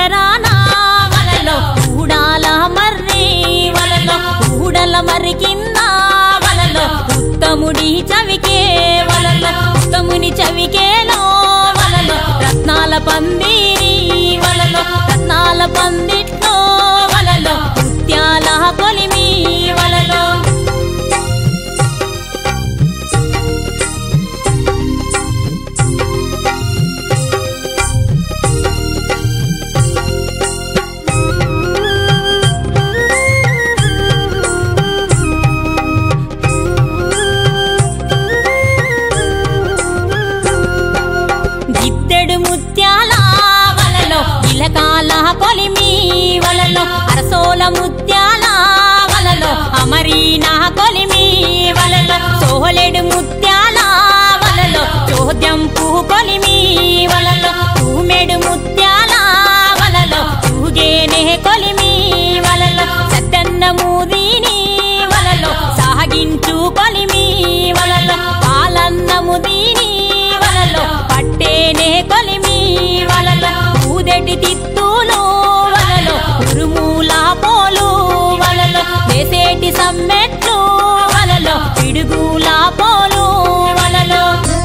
తీరానా వలలో ఊడాల మర్రి వలలో ఊడల మర్రి కింద వలలో ఉత్తముడి చవికే వలలో ఉత్తముని చవికేలో వలలో రత్నాల పందిరి వలలో రత్నాల పందిట్లో వలలో ముత్యాల కొలిమి వలలో గిద్దెడు ముత్యాల వలలో ఇలకాల కొలిమి వలలో అరసోల ముత్యాల వలలో అమరీనా కొలిమి వలలో సోహలెడు ముత్యాల వలలో చోద్యం పువ్వు కొలిమి వలలో తూమెడు ముత్యాల వలలో తూగేనే కొలిమి వలలో సద్దన్న మూదిని వలలో సాగించు కొలిమి వలలో పాలన్నము దీని వలలో పట్టేనే కొలిమి వలలో ఊదెటి తిత్తులు వలలో ఉరుమూల పోలు వలలో వేసేటి సమ్మెట్లు వలలో పిడుగుల పోలు వలలో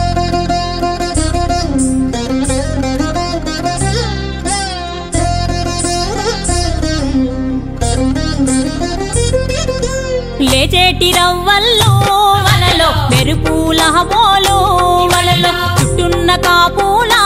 లేచేటి రవ్వల్లో వలలో మెరుపుల పోలు వలలో చుట్టున్న కాపుల